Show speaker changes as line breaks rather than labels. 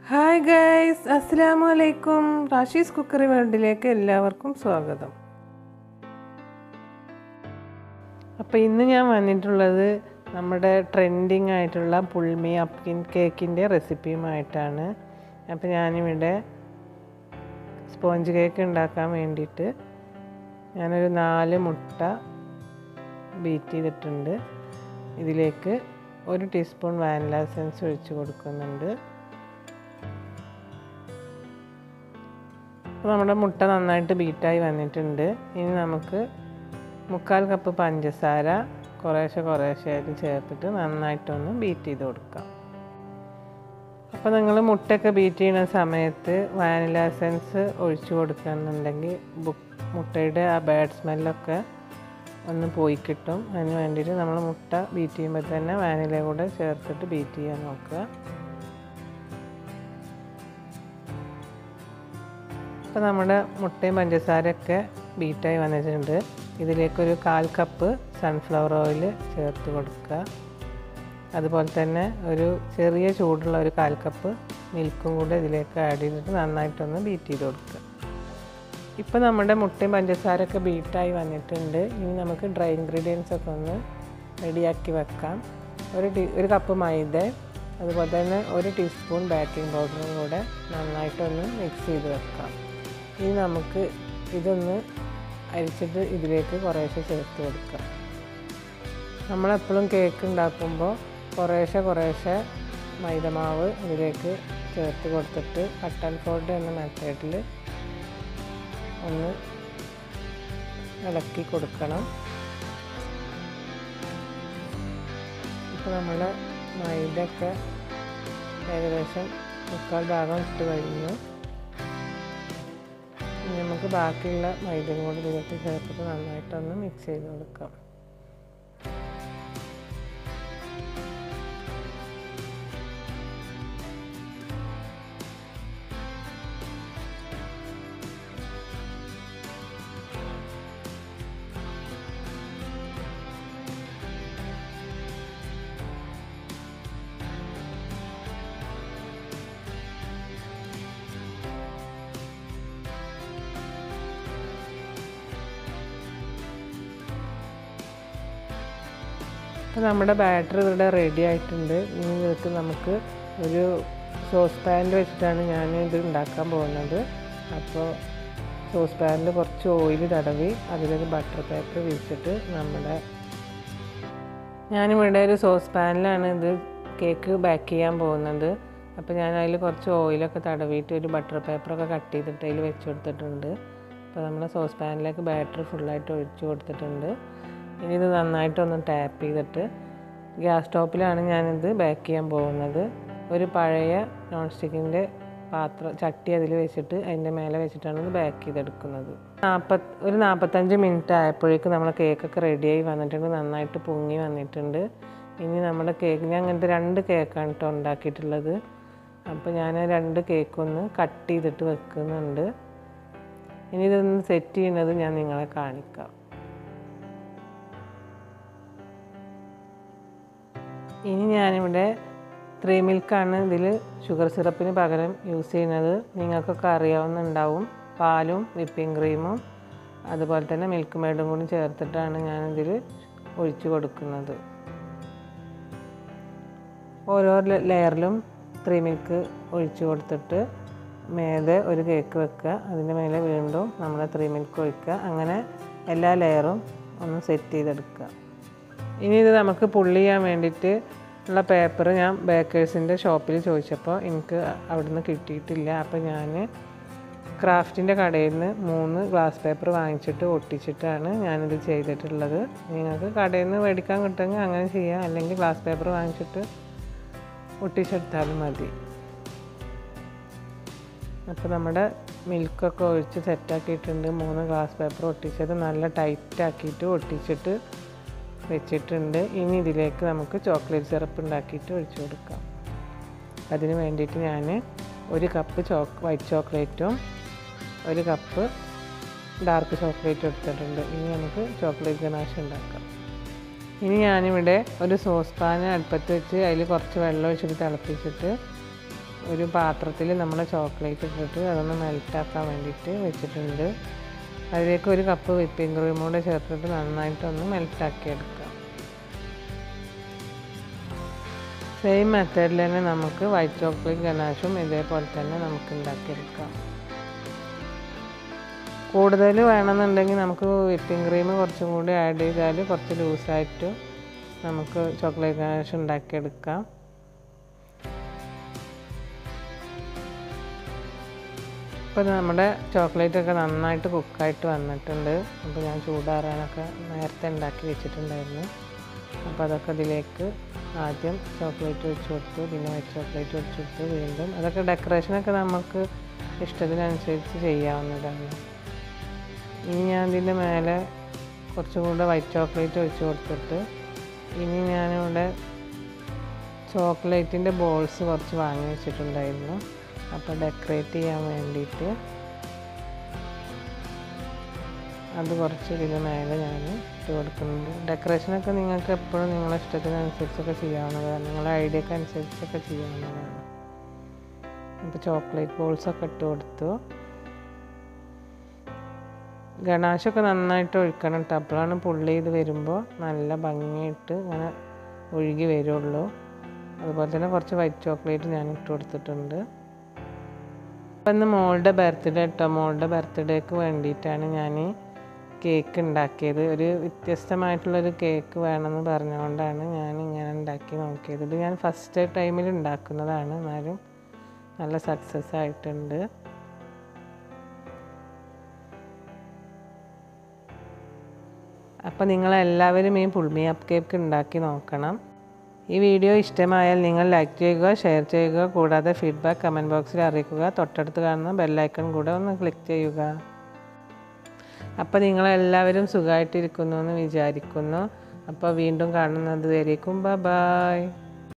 hi guys അസ്സലാമു അലൈക്കും റാഷീസ് cookery വേൾഡിലേക്ക് എല്ലാവർക്കും സ്വാഗതം അപ്പോൾ ഇന്ന് ഞാൻ വന്നിട്ടുള്ളത് നമ്മുടെ ട്രെൻഡിങ് ആയിട്ടുള്ള പുൾമി അപ്പിൻ കേക്കിൻ്റെ റെസിപ്പിയുമായിട്ടാണ് അപ്പോൾ ഞാനിവിടെ സ്പോഞ്ച് കേക്ക് ഉണ്ടാക്കാൻ വേണ്ടിയിട്ട് ഞാനൊരു നാല് മുട്ട ബീറ്റ് ചെയ്തിട്ടുണ്ട് ഇതിലേക്ക് ഒരു ടീസ്പൂൺ വാനില എസൻസ് ഒഴിച്ച് കൊടുക്കുന്നുണ്ട് അപ്പോൾ നമ്മുടെ മുട്ട നന്നായിട്ട് ബീറ്റായി വന്നിട്ടുണ്ട് ഇനി നമുക്ക് മുക്കാൽ കപ്പ് പഞ്ചസാര കുറേശ്ശെ കുറേശ്ശെ ആയിട്ട് ചേർത്തിട്ട് നന്നായിട്ടൊന്ന് ബീറ്റ് ചെയ്ത് കൊടുക്കാം അപ്പോൾ നിങ്ങൾ മുട്ടയൊക്കെ ബീറ്റ് ചെയ്യുന്ന സമയത്ത് വാനില എസൻസ് ഒഴിച്ചു കൊടുക്കുകയെന്നുണ്ടെങ്കിൽ മുട്ടയുടെ ആ ബാഡ് സ്മെല്ലൊക്കെ ഒന്ന് പോയി കിട്ടും അതിന് വേണ്ടിയിട്ട് നമ്മൾ മുട്ട ബീറ്റ് ചെയ്യുമ്പോൾ തന്നെ വാനില കൂടെ ചേർത്തിട്ട് ബീറ്റ് ചെയ്യാൻ നോക്കുക അപ്പോൾ നമ്മുടെ മുട്ടയും പഞ്ചസാരയൊക്കെ ബീറ്റായി വന്നിട്ടുണ്ട് ഇതിലേക്കൊരു കാൽ കപ്പ് സൺഫ്ലവർ ഓയിൽ ചേർത്ത് കൊടുക്കുക അതുപോലെ തന്നെ ഒരു ചെറിയ ചൂടുള്ള ഒരു കാൽ കപ്പ് മിൽക്കും കൂടെ ഇതിലേക്ക് ആഡ് ചെയ്തിട്ട് നന്നായിട്ടൊന്ന് ബീറ്റ് ചെയ്ത് കൊടുക്കുക ഇപ്പോൾ നമ്മുടെ മുട്ടയും പഞ്ചസാരയൊക്കെ ബീറ്റായി വന്നിട്ടുണ്ട് ഇനി നമുക്ക് ഡ്രൈ ഇൻഗ്രീഡിയൻസ് ഒക്കെ ഒന്ന് റെഡിയാക്കി വെക്കാം ഒരു ടീ ഒരു കപ്പ് മൈദ അതുപോലെ തന്നെ ഒരു ടീസ്പൂൺ ബേക്കിംഗ് പൗഡറും കൂടെ നന്നായിട്ടൊന്ന് മിക്സ് ചെയ്ത് വെക്കാം ഇനി നമുക്ക് ഇതൊന്ന് അരിച്ചിട്ട് ഇതിലേക്ക് കുറേശ്ശെ ചേർത്ത് കൊടുക്കാം നമ്മളെപ്പോഴും കേക്ക് ഉണ്ടാക്കുമ്പോൾ കുറേശ്ശെ കുറേശ്ശെ മൈദമാവ് ഇതിലേക്ക് ചേർത്ത് കൊടുത്തിട്ട് കട്ട് ആൻഡ് ഫോൾഡ് എന്ന മെത്തേഡിൽ ഒന്ന് ഇളക്കി കൊടുക്കണം ഇപ്പോൾ നമ്മുടെ മൈദയൊക്കെ ഏകദേശം മുക്കാൽ ഭാഗം ഇട്ട് കഴിഞ്ഞു ഇനി നമുക്ക് ബാക്കിയുള്ള മൈദയും കൂടി ഇതിലേക്ക് ചേർത്തിട്ട് നന്നായിട്ടൊന്ന് മിക്സ് ചെയ്ത് കൊടുക്കാം അപ്പോൾ നമ്മുടെ ബാറ്റർ ഇവിടെ റെഡി ആയിട്ടുണ്ട് ഇനി ഇതിലേക്ക് നമുക്ക് ഒരു സോസ് പാനിൽ വെച്ചിട്ടാണ് ഞാൻ ഇത് ഉണ്ടാക്കാൻ പോകുന്നത് അപ്പോൾ സോസ് പാനിൽ കുറച്ച് ഓയിൽ തടവി അതിലൊരു ബട്ടർ പേപ്പർ വിരിച്ചിട്ട് നമ്മുടെ ഞാനിവിടെ ഒരു സോസ് പാനിലാണ് ഇത് കേക്ക് ബേക്ക് ചെയ്യാൻ പോകുന്നത് അപ്പോൾ ഞാൻ അതിൽ കുറച്ച് ഓയിലൊക്കെ തടവിയിട്ട് ഒരു ബട്ടർ പേപ്പറൊക്കെ കട്ട് ചെയ്തിട്ട് അതിൽ വെച്ച് കൊടുത്തിട്ടുണ്ട് അപ്പോൾ നമ്മുടെ സോസ് പാനിലേക്ക് ബാറ്ററി ഫുള്ളായിട്ട് ഒഴിച്ച് കൊടുത്തിട്ടുണ്ട് ഇനി ഇത് നന്നായിട്ടൊന്ന് ടാപ്പ് ചെയ്തിട്ട് ഗ്യാസ് സ്റ്റോപ്പിലാണ് ഞാനിത് ബേക്ക് ചെയ്യാൻ പോകുന്നത് ഒരു പഴയ നോൺ സ്റ്റിക്കിൻ്റെ പാത്രം ചട്ടി അതിൽ വെച്ചിട്ട് അതിൻ്റെ മേലെ വെച്ചിട്ടാണ് ഇത് ബേക്ക് ചെയ്തെടുക്കുന്നത് നാൽപ്പത് ഒരു നാൽപ്പത്തഞ്ച് മിനിറ്റ് ആയപ്പോഴേക്കും നമ്മുടെ കേക്കൊക്കെ റെഡിയായി വന്നിട്ടുണ്ട് നന്നായിട്ട് പൊങ്ങി വന്നിട്ടുണ്ട് ഇനി നമ്മുടെ കേക്ക് ഞാൻ അങ്ങനത്തെ രണ്ട് കേക്കാണ് കേട്ടോ ഉണ്ടാക്കിയിട്ടുള്ളത് അപ്പോൾ ഞാൻ രണ്ട് കേക്കൊന്ന് കട്ട് ചെയ്തിട്ട് വെക്കുന്നുണ്ട് ഇനി ഇതൊന്ന് സെറ്റ് ചെയ്യുന്നത് ഞാൻ നിങ്ങളെ കാണിക്കാം ഇനി ഞാനിവിടെ ത്രീ മിൽക്കാണ് ഇതിൽ ഷുഗർ സിറപ്പിന് പകരം യൂസ് ചെയ്യുന്നത് നിങ്ങൾക്കൊക്കെ അറിയാവുന്നുണ്ടാവും പാലും വിപ്പിംഗ് ക്രീമും അതുപോലെ തന്നെ മിൽക്ക് മെയ്ഡും കൂടി ചേർത്തിട്ടാണ് ഞാനിതിൽ ഒഴിച്ചു കൊടുക്കുന്നത് ഓരോ ലെയറിലും ത്രീ മിൽക്ക് ഒഴിച്ചു കൊടുത്തിട്ട് മേലെ ഒരു കേക്ക് വെക്കുക അതിൻ്റെ മേലെ വീണ്ടും നമ്മൾ ത്രീ മിൽക്ക് ഒഴിക്കുക അങ്ങനെ എല്ലാ ലെയറും ഒന്ന് സെറ്റ് ചെയ്തെടുക്കുക ഇനി ഇത് നമുക്ക് പുള്ളി ചെയ്യാൻ വേണ്ടിയിട്ട് ഉള്ള പേപ്പർ ഞാൻ ബേക്കേഴ്സിൻ്റെ ഷോപ്പിൽ ചോദിച്ചപ്പോൾ എനിക്ക് അവിടുന്ന് കിട്ടിയിട്ടില്ല അപ്പോൾ ഞാൻ ക്രാഫ്റ്റിൻ്റെ കടയിൽ നിന്ന് മൂന്ന് ഗ്ലാസ് പേപ്പർ വാങ്ങിച്ചിട്ട് ഒട്ടിച്ചിട്ടാണ് ഞാനിത് ചെയ്തിട്ടുള്ളത് നിങ്ങൾക്ക് കടയിൽ നിന്ന് മേടിക്കാൻ കിട്ടുമെങ്കിൽ അങ്ങനെ ചെയ്യാം അല്ലെങ്കിൽ ഗ്ലാസ് പേപ്പർ വാങ്ങിച്ചിട്ട് ഒട്ടിച്ചെടുത്താലും മതി അപ്പോൾ നമ്മുടെ മിൽക്കൊക്കെ ഒഴിച്ച് സെറ്റാക്കിയിട്ടുണ്ട് മൂന്ന് ഗ്ലാസ് പേപ്പർ ഒട്ടിച്ചത് നല്ല ടൈറ്റ് ആക്കിയിട്ട് ഒട്ടിച്ചിട്ട് വെച്ചിട്ടുണ്ട് ഇനി ഇതിലേക്ക് നമുക്ക് ചോക്ലേറ്റ് സിറപ്പ് ഉണ്ടാക്കിയിട്ട് ഒഴിച്ചു കൊടുക്കാം അതിന് വേണ്ടിയിട്ട് ഞാൻ ഒരു കപ്പ് ചോക്ക് വൈറ്റ് ചോക്ലേറ്റും ഒരു കപ്പ് ഡാർക്ക് ചോക്ലേറ്റും എടുത്തിട്ടുണ്ട് ഇനി നമുക്ക് ചോക്ലേറ്റ് ഗനാഷ് ഉണ്ടാക്കാം ഇനി ഞാനിവിടെ ഒരു സോസ് പാൻ അടുപ്പത്ത് വെച്ച് അതിൽ കുറച്ച് വെള്ളം ഒഴിച്ചിട്ട് തിളപ്പിച്ചിട്ട് ഒരു പാത്രത്തിൽ നമ്മൾ ചോക്ലേറ്റ് ഇട്ടിട്ട് അതൊന്ന് മെൽറ്റാക്കാൻ വേണ്ടിയിട്ട് വെച്ചിട്ടുണ്ട് അതിലേക്ക് ഒരു കപ്പ് വിപ്പിംഗ് ക്രീം കൂടെ ചേർത്തിട്ട് നന്നായിട്ടൊന്ന് മെൽറ്റാക്കി എടുക്കാം സെയിം മെത്തേഡിൽ തന്നെ നമുക്ക് വൈറ്റ് ചോക്ലേറ്റ് ഗനാഷും ഇതേപോലെ തന്നെ നമുക്ക് ഉണ്ടാക്കിയെടുക്കാം കൂടുതൽ വേണമെന്നുണ്ടെങ്കിൽ നമുക്ക് വിപ്പിംഗ് ക്രീം കുറച്ചും കൂടി ആഡ് ചെയ്താൽ കുറച്ച് ലൂസായിട്ട് നമുക്ക് ചോക്ലേറ്റ് ഗനാഷ് ഉണ്ടാക്കിയെടുക്കാം ഇപ്പോൾ നമ്മുടെ ചോക്ലേറ്റ് ഒക്കെ നന്നായിട്ട് കുക്കായിട്ട് വന്നിട്ടുണ്ട് അപ്പോൾ ഞാൻ ചൂടാറാനൊക്കെ നേരത്തെ ഉണ്ടാക്കി വെച്ചിട്ടുണ്ടായിരുന്നു അപ്പോൾ അതൊക്കെ ഇതിലേക്ക് ആദ്യം ചോക്ലേറ്റ് ഒഴിച്ചു കൊടുത്തു പിന്നെ വൈറ്റ് ചോക്ലേറ്റ് ഒഴിച്ചു കൊടുത്തു വീണ്ടും അതൊക്കെ ഡെക്കറേഷനൊക്കെ നമുക്ക് ഇഷ്ടത്തിനനുസരിച്ച് ചെയ്യാവുന്നതാണ് ഇനി ഞാൻ ഇതിൻ്റെ മേലെ കുറച്ചും കൂടെ വൈറ്റ് ചോക്ലേറ്റ് ഒഴിച്ച് കൊടുത്തിട്ട് ഇനി ഞാനിവിടെ ചോക്ലേറ്റിൻ്റെ ബോൾസ് കുറച്ച് വാങ്ങി വെച്ചിട്ടുണ്ടായിരുന്നു അപ്പോൾ ഡെക്കറേറ്റ് ചെയ്യാൻ വേണ്ടിയിട്ട് അത് കുറച്ച് ഇതിന് മേലെ ഞാൻ ഇട്ട് കൊടുക്കുന്നുണ്ട് ഡെക്കറേഷനൊക്കെ നിങ്ങൾക്ക് എപ്പോഴും നിങ്ങളെ ഇഷ്ടത്തിനനുസരിച്ചൊക്കെ ചെയ്യാവുന്നതാണ് നിങ്ങളുടെ ഐഡിയക്ക് അനുസരിച്ചൊക്കെ ചെയ്യാവുന്നതാണ് അപ്പോൾ ചോക്ലേറ്റ് ബോൾസൊക്കെ ഇട്ട് കൊടുത്തു ഗണാശൊക്കെ നന്നായിട്ട് ഒഴിക്കണം കേട്ടോ അപ്പോഴാണ് പുള്ളി ചെയ്ത് വരുമ്പോൾ നല്ല ഭംഗിയായിട്ട് ഇങ്ങനെ ഒഴുകി വരുള്ളൂ അതുപോലെ തന്നെ കുറച്ച് വൈറ്റ് ചോക്ലേറ്റ് ഞാൻ ഇട്ട് കൊടുത്തിട്ടുണ്ട് അപ്പം ഇന്ന് മോളുടെ ബർത്ത്ഡേ കേട്ടോ മോളുടെ ബർത്ത്ഡേക്ക് വേണ്ടിയിട്ടാണ് ഞാൻ കേക്ക് ഉണ്ടാക്കിയത് ഒരു വ്യത്യസ്തമായിട്ടുള്ളൊരു കേക്ക് വേണമെന്ന് പറഞ്ഞുകൊണ്ടാണ് ഞാൻ ഇങ്ങനെ ഉണ്ടാക്കി നോക്കിയത് ഇത് ഞാൻ ഫസ്റ്റ് ടൈമിൽ ഉണ്ടാക്കുന്നതാണ് എന്നാലും നല്ല സക്സസ് ആയിട്ടുണ്ട് അപ്പോൾ നിങ്ങളെല്ലാവരും ഈ പുൾമി അപ്പ് കേക്ക് ഉണ്ടാക്കി നോക്കണം ഈ വീഡിയോ ഇഷ്ടമായാൽ നിങ്ങൾ ലൈക്ക് ചെയ്യുക ഷെയർ ചെയ്യുക കൂടാതെ ഫീഡ്ബാക്ക് കമൻറ്റ് ബോക്സിൽ അറിയിക്കുക തൊട്ടടുത്ത് കാണുന്ന ബെല്ലൈക്കൺ കൂടെ ഒന്ന് ക്ലിക്ക് ചെയ്യുക അപ്പോൾ നിങ്ങളെല്ലാവരും സുഖമായിട്ടിരിക്കുന്നു എന്ന് വിചാരിക്കുന്നു അപ്പോൾ വീണ്ടും കാണുന്നത് വരേക്കും ബൈ